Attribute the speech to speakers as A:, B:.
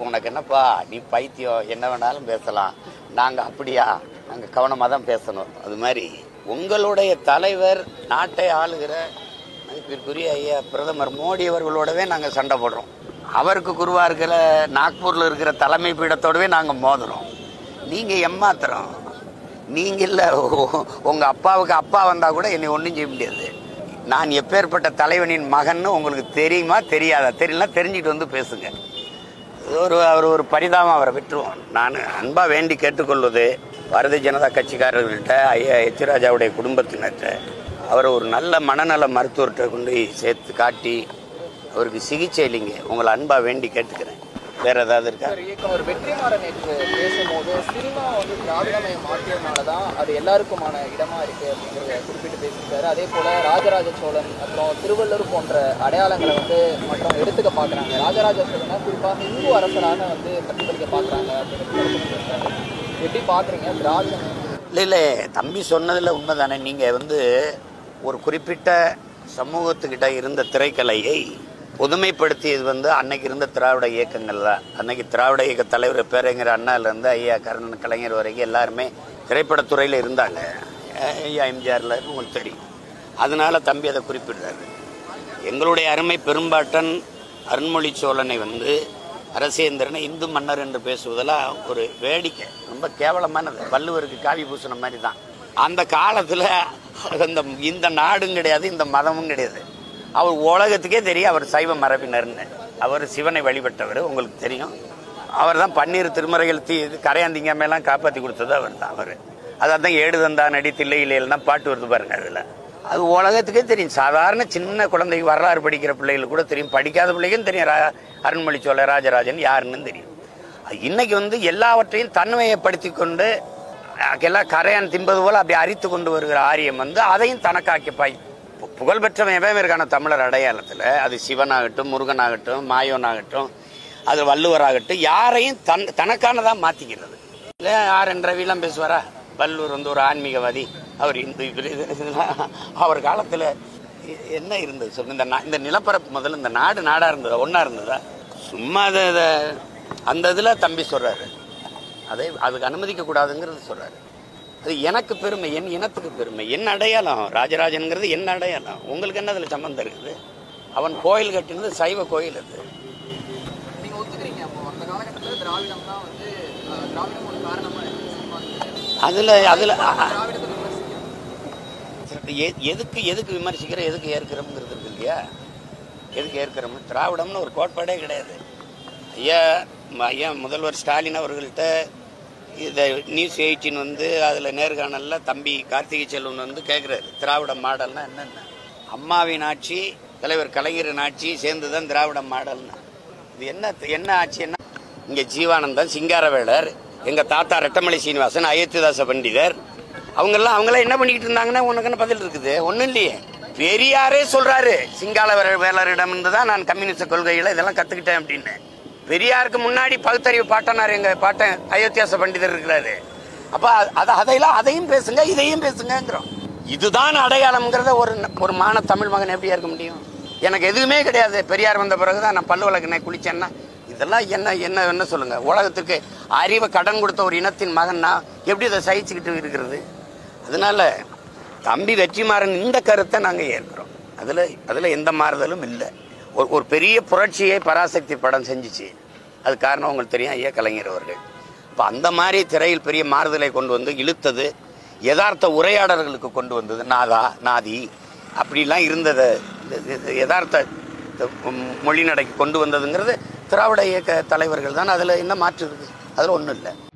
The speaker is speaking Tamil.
A: உனக்கு என்னப்பா நீ பைத்தியம் என்ன வேணாலும் பேசலாம் நாங்கள் அப்படியா நாங்கள் கவனமாக தான் பேசணும் அது மாதிரி உங்களுடைய தலைவர் நாட்டை ஆளுகிற மதிப்பிற்குரிய ஐயா பிரதமர் மோடி அவர்களோடவே நாங்கள் சண்டை போடுறோம் அவருக்கு குருவா இருக்கிற நாக்பூரில் இருக்கிற தலைமை பீடத்தோடவே நாங்கள் மோதுறோம் நீங்கள் எம்மாத்திரம் நீங்க இல்ல உ- உங்க அப்பாவுக்கு அப்பா வந்தா கூட என்னை ஒன்றும் செய்ய முடியாது நான் எப்பேற்பட்ட தலைவனின் மகன்னு உங்களுக்கு தெரியுமா தெரியாதா தெரியல தெரிஞ்சுட்டு வந்து பேசுங்க இது ஒரு அவர் ஒரு பரிதாபம் அவரை விட்டுருவோம் நான் அன்பா வேண்டி கேட்டுக்கொள்வது பாரதிய ஜனதா கட்சிக்காரர்கள்ட்ட ஐயா எச்ராஜாவுடைய குடும்பத்தினர்கிட்ட அவரை ஒரு நல்ல மனநல மருத்துவர்கிட்ட கொண்டு போய் சேர்த்து காட்டி அவருக்கு சிகிச்சை இல்லைங்க உங்களை அன்பா வேண்டி கேட்டுக்கிறேன் வேற ஏதாவது இருக்கா
B: சார் இயக்குனர் வெற்றிமாறன் நேற்று பேசும்போது சினிமா வந்து திராவிடமயம் மாற்றியதுனால தான் அது எல்லாருக்குமான இடமா இருக்கு அப்படிங்கிறத குறிப்பிட்டு பேசியிருக்காரு அதே போல ராஜராஜ சோழன் அப்புறம் திருவள்ளுவர் போன்ற அடையாளங்களை வந்து மற்றவங்க எடுத்துக்க பார்க்குறாங்க ராஜராஜ சோழனை குறிப்பாக இந்து அரசராக வந்து பிரதிபலிக்க பார்க்குறாங்க அப்படிங்கிறது எப்படி பார்க்குறீங்க திராவிடம்
A: இல்லை இல்லை தம்பி சொன்னதில் உண்மைதானே நீங்கள் வந்து ஒரு குறிப்பிட்ட சமூகத்துக்கிட்ட இருந்த திரைக்கலையை பொதுமைப்படுத்தியது வந்து அன்னைக்கு இருந்த திராவிட இயக்கங்கள் தான் அன்னைக்கு திராவிட இயக்க தலைவர் பேரறிஞர் அண்ணாலேருந்து ஐயா கருணன் கலைஞர் வரைக்கும் எல்லாருமே திரைப்படத்துறையில் இருந்தாங்க ஐயா எம்ஜிஆரில் உங்களுக்கு தெரியும் அதனால தம்பி அதை குறிப்பிடுறாரு எங்களுடைய அருமை பெரும்பாட்டன் அருண்மொழி சோழனை வந்து அரசேந்திரனை இந்து மன்னர் என்று பேசுவதெல்லாம் ஒரு வேடிக்கை ரொம்ப கேவலமானது வள்ளுவருக்கு காவி பூசின மாதிரி தான் அந்த காலத்தில் இந்த இந்த நாடும் கிடையாது இந்த மதமும் கிடையாது அவர் உலகத்துக்கே தெரியும் அவர் சைவ மரபினர்னு அவர் சிவனை வழிபட்டவர் உங்களுக்கு தெரியும் அவர் தான் பன்னீர் திருமறைகள் தீ கரையாந்திங்கமெல்லாம் காப்பாற்றி கொடுத்தது அவர் தான் அவர் அதான் ஏடு தந்தா நடி தில்லை இல்லையெல்லாம் பாட்டு வருது பாருங்க அதில் அது உலகத்துக்கே தெரியும் சாதாரண சின்ன குழந்தைக்கு வரலாறு படிக்கிற பிள்ளைகளுக்கு கூட தெரியும் படிக்காத பிள்ளைக்கும் தெரியும் ரா- அருண்மொழி சோழ ராஜராஜன் யாருன்னு தெரியும் இன்னைக்கு வந்து எல்லாவற்றையும் தன்மையப்படுத்தி கொண்டு அஹ், எல்லாம் கரையான் தின்பது போல அப்படி அரித்து கொண்டு வருகிற ஆரியம் வந்து அதையும் தனக்காக்கி பாய் பு- புகழ்பெற்றவன் எவன் இருக்கான தமிழர் அடையாளத்தில் அது சிவனாகட்டும் முருகனாகட்டும் மாயோனாகட்டும் அது வள்ளுவராகட்டும் யாரையும் தன் தனக்கானதாக மாற்றிக்கிறது இல்லை ஆர் என் ரவிலாம் பேசுவாரா வள்ளுவர் வந்து ஒரு ஆன்மீகவாதி அவர் இந்து இவர் இது- இதெல்லாம் அவர் காலத்தில் என்ன இருந்தது சொல்லுங்க இந்த நா- இந்த நிலப்பரப்பு முதல்ல இந்த நாடு நாடாக இருந்ததா ஒன்றா இருந்ததா சும்மா அதை அதை அந்த இதில் தம்பி சொல்கிறாரு அதை அதுக்கு அனுமதிக்க கூடாதுங்கிறது சொல்கிறாரு அது எனக்கு பெருமை என் இனத்துக்கு பெருமை என் அடையாளம் ராஜராஜனுங்கிறது என் அடையாளம் உங்களுக்கு என்ன அதில் சம்மந்தம் இருக்குது அவன் கோயில் கட்டினது சைவ கோயில் அது
B: நீங்க ஒத்துக்கிறீங்க அப்போ அந்த காலகட்டத்தில் திராவிடம் தான் வந்து அஹ், திராவிடம் ஒரு காரணமா இருக்கு சினிமாவுக்கு.
A: அதில் அதில்
B: திராவிடத்தை விமர்சிக்கிறோம்
A: எ- எதுக்கு எதுக்கு விமர்சிக்கிற எதுக்கு ஏற்கிறோம்ங்கிறது இருக்கு இல்லையா எதுக்கு ஏற்கிறோம் திராவிடம்னு ஒரு கோட்பாடே கிடையாது ஐயா ம- ஐயா முதல்வர் ஸ்டாலின் அவர்கள்ட்ட இதை நியூஸ் எயிட்டின் வந்து அதில் நேர்காணலில் தம்பி கார்த்திகை செல்வன் வந்து கேட்குறாரு திராவிட மாடல்னா என்னென்ன அம்மாவின் ஆட்சி தலைவர் கலைஞரின் ஆட்சி சேர்ந்து தான் திராவிட மாடல்னா இது என்ன என்ன ஆட்சி என்ன இங்கே ஜீவானந்தன் சிங்காரவேலர் எங்கள் தாத்தா ரெட்டமலை சீனிவாசன் அயோத்திதாச பண்டிதர் அவங்கெல்லாம் அவங்களாம் என்ன பண்ணிக்கிட்டு இருந்தாங்கன்னா உனக்கு என்ன பதில் இருக்குது ஒன்றும் இல்லையே பெரியாரே சொல்றாரு சிங்கால வேலரிடம் இருந்து தான் நான் கம்யூனிஸ்ட் கொள்கைகளை இதெல்லாம் கத்துக்கிட்டேன் அப்படின்னு பெரியாருக்கு முன்னாடி பகுத்தறிவு பாட்டனார் எங்க பாட்டன் அயோத்தியாச பண்டிதர் இருக்கிறாரு அப்ப அத அதையெல்லாம் அதையும் பேசுங்க இதையும் பேசுங்கிறோம் இதுதான் அடையாளம்ங்கிறத ஒரு ஒரு மான தமிழ் மகன் எப்படியா இருக்க முடியும் எனக்கு எதுவுமே கிடையாது பெரியார் வந்த பிறகுதான் நான் பல்லு விளக்குனேன் குளிச்சேன்னா இதெல்லாம் என்ன என்ன என்ன சொல்லுங்க உலகத்துக்கு அறிவை கடன் கொடுத்த ஒரு இனத்தின் மகன்னா எப்படி இதை சகிச்சுக்கிட்டு இருக்கிறது அதனால தம்பி வெற்றிமாறன் இந்த கருத்தை நாங்கள் ஏற்கிறோம் அதில் அதில் எந்த மாறுதலும் இல்லை ஒரு ஒரு பெரிய புரட்சியை பராசக்தி படம் செஞ்சுச்சு அது காரணம் உங்களுக்கு தெரியும் ஐயா கலைஞர் அவர்கள் அப்போ அந்த மாதிரி திரையில் பெரிய மாறுதலை கொண்டு வந்து இழுத்தது யதார்த்த உரையாடல்களுக்கு கொண்டு வந்தது நாதா நாதி அப்படிலாம் இருந்ததை இது- இது யதார்த்த மொழி நடைக்கு கொண்டு வந்ததுங்கிறது திராவிட இயக்க தலைவர்கள் தான் அதில் என்ன மாற்று இருக்குது அதில் ஒன்றும் இல்லை